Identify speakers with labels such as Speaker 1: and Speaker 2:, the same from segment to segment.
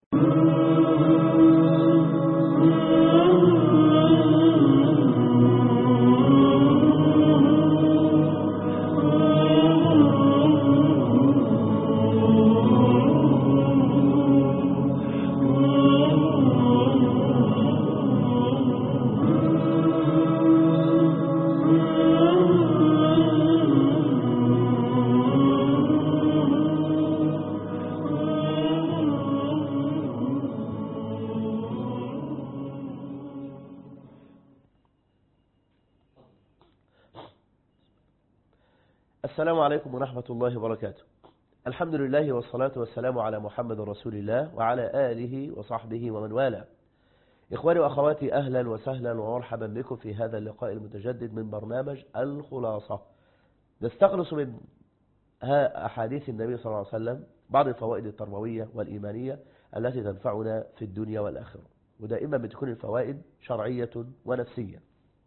Speaker 1: السلام عليكم ورحمة الله وبركاته الحمد لله والصلاة والسلام على محمد رسول الله وعلى آله وصحبه ومن والاه إخواني وأخواتي أهلا وسهلا ومرحبا بكم في هذا اللقاء المتجدد من برنامج الخلاصة نستخلص من أحاديث النبي صلى الله عليه وسلم بعض الفوائد التربوية والإيمانية التي تنفعنا في الدنيا والآخرة ودائما بتكون الفوائد شرعية ونفسية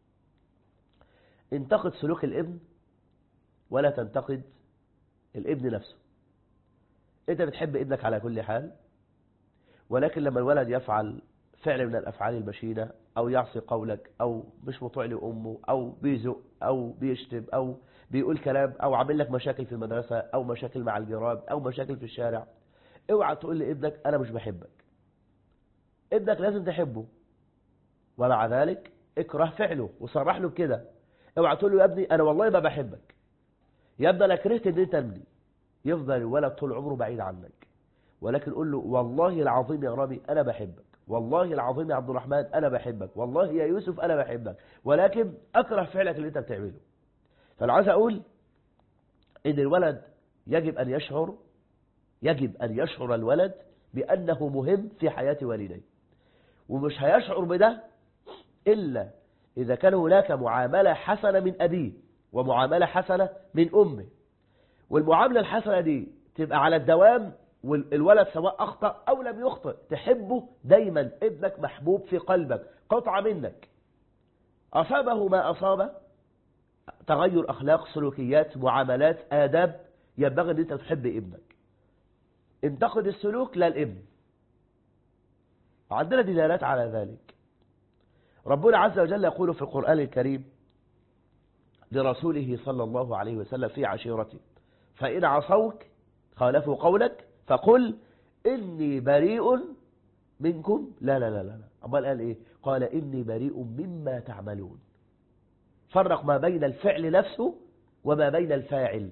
Speaker 1: انتقد سلوك الابن ولا تنتقد الابن نفسه انت بتحب ابنك على كل حال ولكن لما الولد يفعل فعل من الافعال المشينة او يعصي قولك او مش مطيع لامه او بيزق او بيشتم او بيقول كلام او عامل لك مشاكل في المدرسة او مشاكل مع الجيران او مشاكل في الشارع اوعى تقول لابنك انا مش بحبك ابنك لازم تحبه ومع ذلك اكره فعله وصرح له بكده اوعى تقول له يا ابني انا والله ما بحبك يا ابني انا كرهت ان انت ابني يفضل الولد طول عمره بعيد عنك ولكن قول له والله العظيم يا رامي انا بحبك والله العظيم يا عبد الرحمن انا بحبك والله يا يوسف انا بحبك ولكن اكره فعلك اللي انت بتعمله فانا عايز اقول ان الولد يجب ان يشعر يجب ان يشعر الولد بانه مهم في حياة والديه ومش هيشعر بده الا اذا كان هناك معاملة حسنة من ابيه ومعاملة حسنة من أمه والمعاملة الحسنة دي تبقى على الدوام والولد سواء أخطأ أو لم يخطئ تحبه دايما ابنك محبوب في قلبك قطعة منك أصابه ما أصاب تغير أخلاق سلوكيات معاملات آداب ينبغي أن أنت تحب ابنك انتقد السلوك للابن عندنا دلالات على ذلك ربنا عز وجل يقول في القرآن الكريم لرسوله صلى الله عليه وسلم في عشيرته فإن عصوك خالفوا قولك فقل إني بريء منكم لا لا لا لا أمال قال إيه قال إني بريء مما تعملون فرق ما بين الفعل نفسه وما بين الفاعل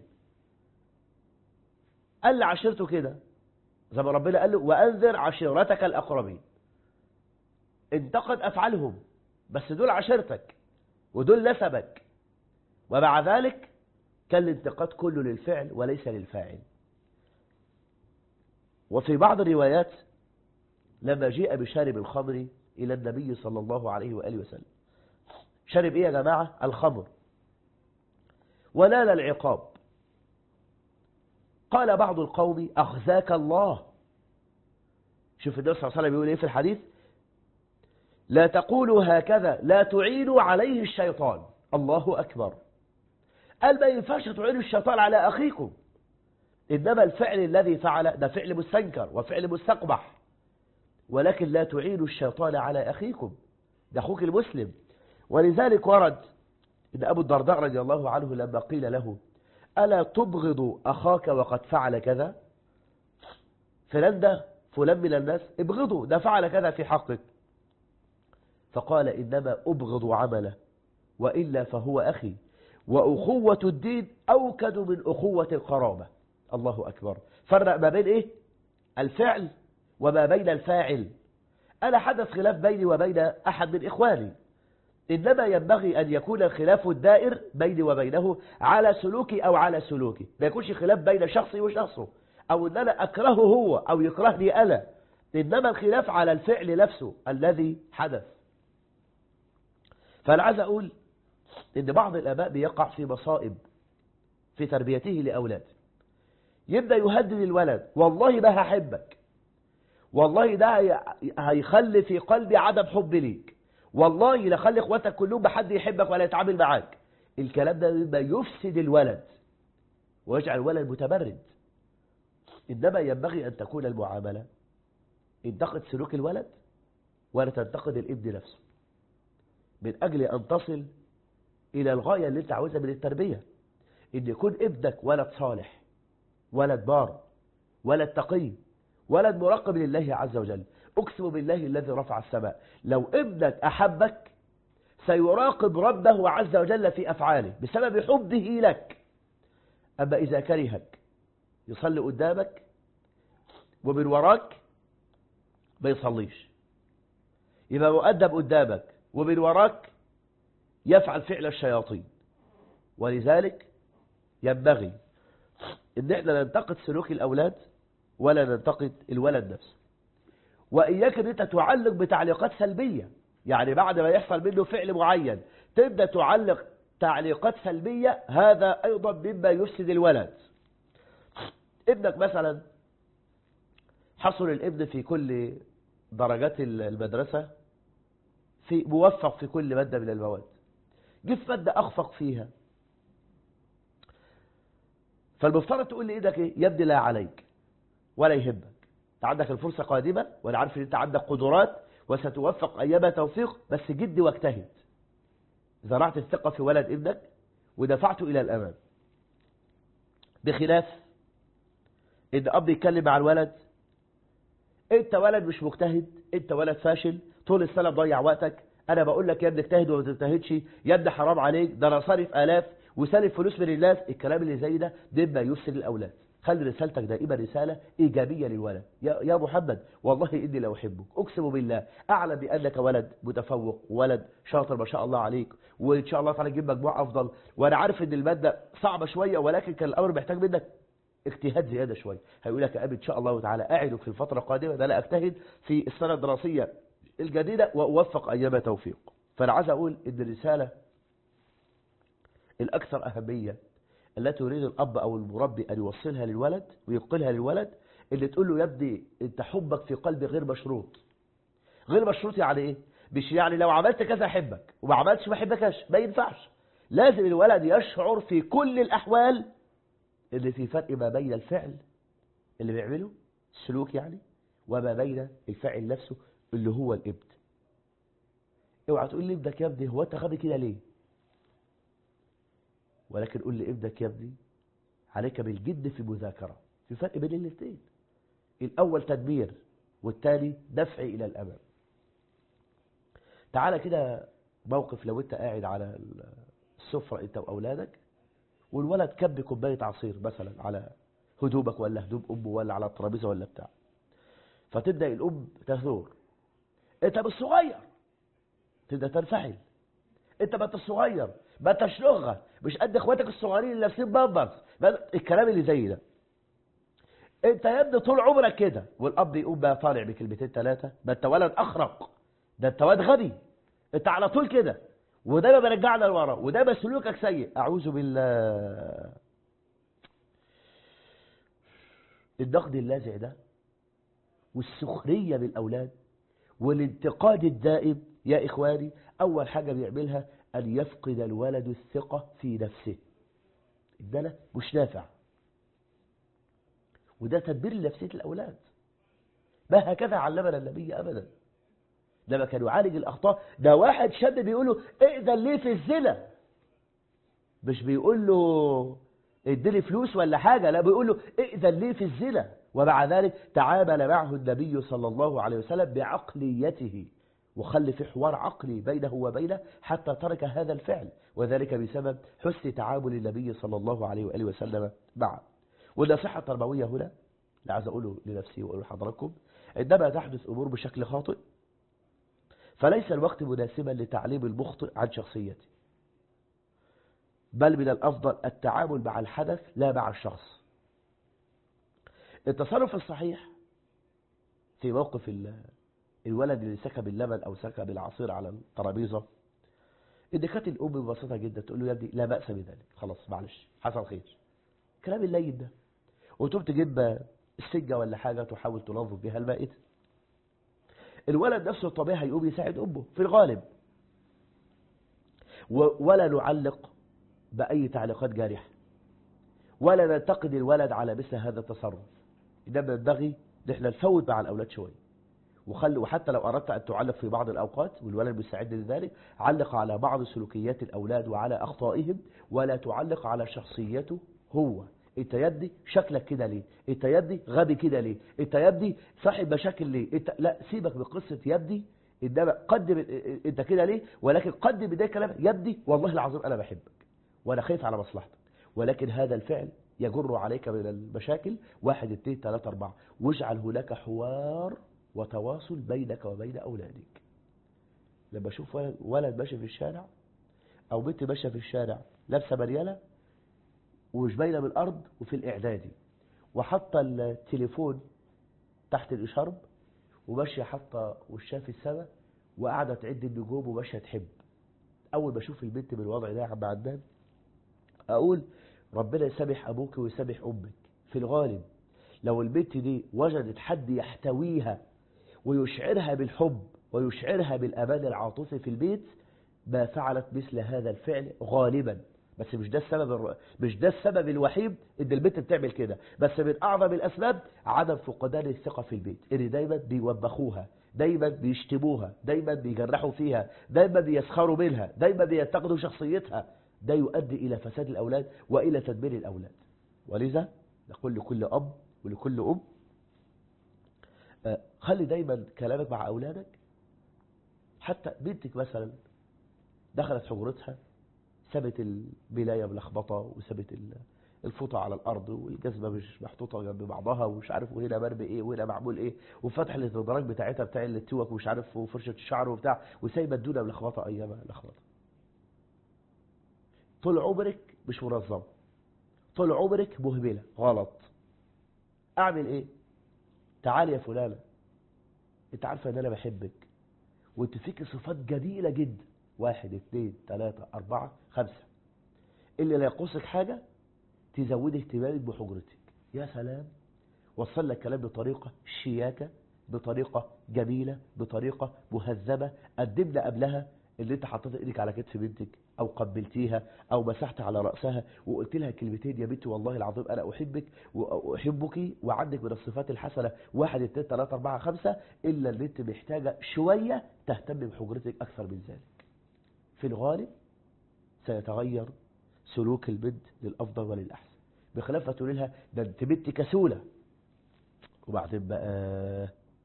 Speaker 1: قال لعشيرته كده زي ما ربنا قال له وأنذر عشيرتك الأقربين انتقد أفعالهم بس دول عشيرتك ودول نسبك ومع ذلك كان الانتقاد كله للفعل وليس للفاعل وفي بعض الروايات لما جاء بشارب الخمر إلى النبي صلى الله عليه وآله وسلم شرب إيه يا جماعة الخمر ونال العقاب قال بعض القوم أخزاك الله شوف النبي صلى الله عليه وسلم يقول إيه في الحديث لا تقولوا هكذا لا تعينوا عليه الشيطان الله أكبر قال ما ينفعش تعينوا الشيطان على أخيكم إنما الفعل الذي فعل ده فعل مستنكر وفعل مستقبح ولكن لا تعينوا الشيطان على أخيكم ده أخوك المسلم ولذلك ورد إن أبو الدرداء رضي الله عنه لما قيل له ألا تبغض أخاك وقد فعل كذا فلان ده فلان من الناس ابغضه ده فعل كذا في حقك فقال إنما أبغض عمله وإلا فهو أخي وأخوة الدين أوكد من أخوة القرابة الله أكبر فرق ما بين إيه الفعل وما بين الفاعل أنا حدث خلاف بيني وبين أحد من إخواني إنما ينبغي أن يكون الخلاف الدائر بيني وبينه على سلوكي أو على سلوكي ما يكونش خلاف بين شخصي وشخصه أو أن أنا أكرهه هو أو يكرهني أنا إنما الخلاف على الفعل نفسه الذي حدث فأنا عايز أقول إن بعض الآباء بيقع في مصائب في تربيته لأولاده يبدأ يهدد الولد والله ما هحبك والله ده هيخلي في قلبي عدم حب ليك والله لخلي اخواتك كلهم بحد يحبك ولا يتعامل معاك الكلام ده ما يفسد الولد ويجعل الولد متبرد إنما ينبغي أن تكون المعاملة انتقد سلوك الولد ولا تنتقد الابن نفسه من أجل أن تصل إلى الغاية اللي انت عاوزها من التربية إن يكون ابنك ولد صالح ولد بار ولد تقي ولد مراقب لله عز وجل أقسم بالله الذي رفع السماء لو ابنك أحبك سيراقب ربه عز وجل في أفعاله بسبب حبه لك أما إذا كرهك يصلي قدامك ومن وراك ما يصليش يبقى مؤدب قدامك ومن وراك يفعل فعل الشياطين ولذلك ينبغي ان احنا ننتقد سلوك الاولاد ولا ننتقد الولد نفسه واياك ان انت تعلق بتعليقات سلبيه يعني بعد ما يحصل منه فعل معين تبدا تعلق تعليقات سلبيه هذا ايضا مما يفسد الولد ابنك مثلا حصل الابن في كل درجات المدرسه في موفق في كل ماده من المواد جه في ماده اخفق فيها فالمفترض تقول لي ايدك ايه يا ابني لا عليك ولا يهمك انت عندك الفرصه قادمه وانا عارف ان انت عندك قدرات وستوفق ايما توفيق بس جد واجتهد زرعت الثقه في ولد ابنك ودفعته الى الامام بخلاف ان اب يتكلم مع الولد انت ولد مش مجتهد انت ولد فاشل طول السنه مضيع وقتك انا بقول لك يا ابني اجتهد وما تجتهدش يا ابني حرام عليك ده انا صارف الاف وسالف فلوس من الناس الكلام اللي زي ده ده ما يفسد الاولاد خلي رسالتك دائما رسالة إيجابية للولد يا, يا محمد والله إني لو أحبك أقسم بالله أعلم بأنك ولد متفوق ولد شاطر ما شاء الله عليك وإن شاء الله تعالى تجيب مجموع أفضل وأنا عارف إن المادة صعبة شوية ولكن كان الأمر محتاج منك اجتهاد زيادة شوية هيقول لك يا أبي إن شاء الله تعالى أعدك في الفترة القادمة ده لا أجتهد في السنة الدراسية الجديدة وأوفق أيام توفيق فأنا عايز أقول إن الرسالة الأكثر أهمية التي يريد الأب أو المربي أن يوصلها للولد وينقلها للولد اللي تقول له يا ابني أنت حبك في قلبي غير مشروط غير مشروط يعني إيه؟ مش يعني لو عملت كذا أحبك وما عملتش ما أحبكش ما ينفعش لازم الولد يشعر في كل الأحوال اللي في فرق ما بين الفعل اللي بيعمله السلوك يعني وما بين الفاعل نفسه اللي هو الابن اوعى تقول لي ابنك يا ابني هو انت غبي كده ليه ولكن قل لابنك يا ابني عليك بالجد في مذاكرة في فرق بين الاثنين الأول تدبير والتالي دفع إلى الأمام تعالى كده موقف لو انت قاعد على السفرة انت وأولادك والولد كب كوباية عصير مثلا على هدومك ولا هدوم أمه ولا على الترابيزة ولا بتاع فتبدأ الأم تثور انت مش صغير تبدأ تنفعل انت ما انت صغير ما انتش لغة مش قد اخواتك الصغيرين اللي لابسين بامبرز الكلام اللي زي ده انت يا ابني طول عمرك كده والاب يقوم بقى طالع بكلمتين ثلاثه ده انت ولد اخرق ده انت واد غبي انت على طول كده وده ما برجعنا لورا وده ما سلوكك سيء اعوذ بالله النقد اللاذع ده والسخريه بالاولاد والانتقاد الدائم يا اخواني اول حاجه بيعملها أن يفقد الولد الثقة في نفسه ده مش نافع وده تدبير لنفسية الأولاد ما هكذا علمنا النبي أبدا لما كان يعالج الأخطاء ده واحد شاب بيقول له ائذن ليه في الزنا مش بيقول له اديني فلوس ولا حاجة لا بيقول له ائذن ليه في الزنا ومع ذلك تعامل معه النبي صلى الله عليه وسلم بعقليته وخلي في حوار عقلي بينه وبينه حتى ترك هذا الفعل وذلك بسبب حسن تعامل النبي صلى الله عليه وآله وسلم معه والنصيحة التربوية هنا لا عايز أقوله لنفسي وأقول لحضراتكم عندما تحدث أمور بشكل خاطئ فليس الوقت مناسبا لتعليم المخطئ عن شخصيته بل من الأفضل التعامل مع الحدث لا مع الشخص التصرف الصحيح في موقف الولد اللي سكب اللبن او سكب العصير على الترابيزه ان كانت الام ببساطه جدا تقول له يا ابني لا باس بذلك خلاص معلش حصل خير الكلام اللين ده وتقوم تجيب السجه ولا حاجه تحاول تنظف بها المائده الولد نفسه الطبيعي هيقوم يساعد امه في الغالب ولا نعلق باي تعليقات جارحه ولا ننتقد الولد على مثل هذا التصرف انما ينبغي نحن نفوت مع الاولاد شويه وخل وحتى لو أردت أن تعلق في بعض الأوقات والولد بيساعدني لذلك علق على بعض سلوكيات الأولاد وعلى أخطائهم ولا تعلق على شخصيته هو انت يدي شكلك كده ليه انت يدي غبي كده ليه انت يدي صاحب مشاكل ليه انت لا سيبك من قصة يدي انما قدم انت كده ليه ولكن قدم بداية كلام يدي والله العظيم انا بحبك وانا خايف على مصلحتك ولكن هذا الفعل يجر عليك من المشاكل واحد اثنين ثلاثة أربعة واجعل هناك حوار وتواصل بينك وبين أولادك لما أشوف ولد, ولد ماشي في الشارع أو بنت ماشية في الشارع لابسة مريالة ومش باينة من الأرض وفي الإعدادي وحاطة التليفون تحت الإشارب وماشية حاطة وشها في السماء وقاعدة تعد النجوم وماشية تحب أول ما أشوف البنت بالوضع ده يا عم عدنان أقول ربنا يسامح أبوك ويسامح أمك في الغالب لو البنت دي وجدت حد يحتويها ويشعرها بالحب ويشعرها بالأمان العاطفي في البيت ما فعلت مثل هذا الفعل غالبا بس مش ده السبب الر... مش ده السبب الوحيد ان البنت بتعمل كده بس من اعظم الاسباب عدم فقدان الثقه في البيت اللي دايما بيوبخوها دايما بيشتموها دايما بيجرحوا فيها دايما بيسخروا منها دايما بينتقدوا شخصيتها ده يؤدي الى فساد الاولاد والى تدمير الاولاد ولذا نقول لكل اب ولكل ام خلي دايما كلامك مع اولادك حتى بنتك مثلا دخلت حجرتها سابت البلايه ملخبطه وسابت الفوطه على الارض والجزمه مش محطوطه جنب بعضها ومش عارف وهنا مرمي ايه وهنا معمول ايه وفتح الادراج بتاعتها بتاع التوك ومش عارف وفرشه الشعر وبتاع وسايبه الدنيا ملخبطه ايامها لخبطه طول عمرك مش منظمه طول عمرك مهمله غلط اعمل ايه تعالي يا فلانه انت عارفه ان انا بحبك وانت فيك صفات جميله جدا واحد اثنين ثلاثة أربعة خمسة اللي لا يقصك حاجة تزود اهتمامك بحجرتك يا سلام وصل لك كلام بطريقة شياكة بطريقة جميلة بطريقة مهذبة قدمنا قبلها اللي انت حطيت ايدك على كتف بنتك او قبلتيها او مسحت على رأسها وقلت لها كلمتين يا بنتي والله العظيم انا احبك واحبك وعندك من الصفات الحسنة واحد اثنين ثلاثة اربعة خمسة الا اللي انت محتاجة شوية تهتم بحجرتك اكثر من ذلك في الغالب سيتغير سلوك البنت للأفضل وللأحسن بخلاف ما تقول لها ده انت بنت كسولة وبعدين بقى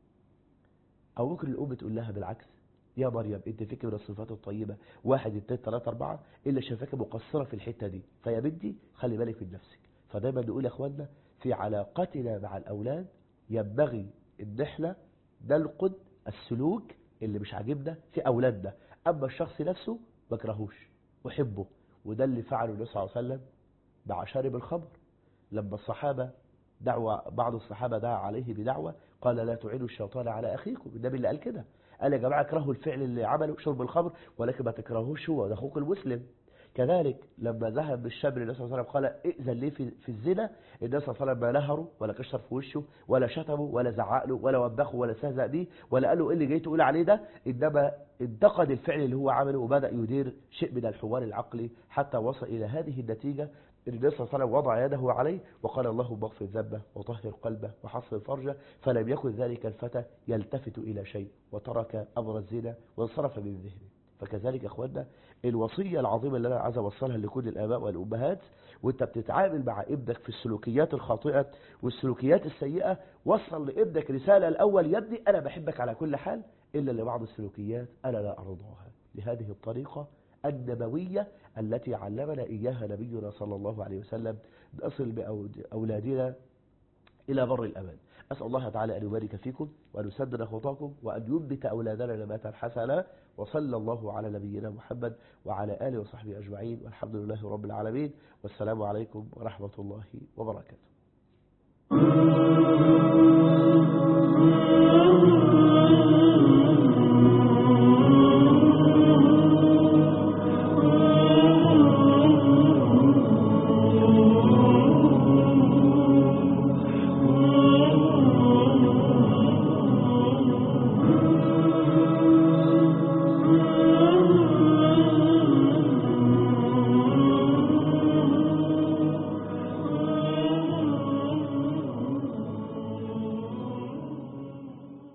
Speaker 1: أو ممكن الأم تقول لها بالعكس يا مريم انت فيك من الصفات الطيبة واحد اثنين ثلاثة أربعة إلا شافاك مقصرة في الحتة دي فيا بنتي خلي بالك من نفسك فدايما نقول يا أخوانا في علاقتنا مع الأولاد ينبغي إن احنا نلقد السلوك اللي مش عاجبنا في أولادنا أما الشخص نفسه بكرهوش أحبه وده اللي فعله النبي صلى الله عليه وسلم مع شارب الخمر لما الصحابة دعوة بعض الصحابة دعا عليه بدعوة قال لا تعينوا الشيطان على أخيكم النبي اللي قال كده قال يا جماعة اكرهوا الفعل اللي عمله شرب الخمر ولكن ما تكرهوش هو ده أخوك المسلم كذلك لما ذهب بالشاب للنبي صلى الله عليه وسلم قال ائذن لي في, في الزنا النبي صلى الله عليه وسلم ما نهره ولا كشر في وشه ولا شتمه ولا زعق له ولا وبخه ولا استهزأ بيه ولا قال له ايه اللي جاي تقول عليه ده انما انتقد الفعل اللي هو عمله وبدأ يدير شيء من الحوار العقلي حتى وصل إلى هذه النتيجة النبي صلى الله عليه وسلم وضع يده عليه وقال اللهم اغفر ذنبه وطهر قلبه وحصن فرجه فلم يكن ذلك الفتى يلتفت إلى شيء وترك أمر الزنا وانصرف من ذهنه فكذلك يا اخوانا الوصية العظيمة اللي انا عايز اوصلها لكل الاباء والامهات وانت بتتعامل مع ابنك في السلوكيات الخاطئة والسلوكيات السيئة وصل لابنك رسالة الاول يا ابني انا بحبك على كل حال الا لبعض السلوكيات انا لا ارضاها بهذه الطريقة النبوية التي علمنا اياها نبينا صلى الله عليه وسلم نصل باولادنا إلى بر الأمان أسأل الله تعالى أن يبارك فيكم وأن يسدد خطاكم وأن ينبت أولادنا نباتا حسنا وصلى الله على نبينا محمد وعلى آله وصحبه أجمعين والحمد لله رب العالمين والسلام عليكم ورحمة الله وبركاته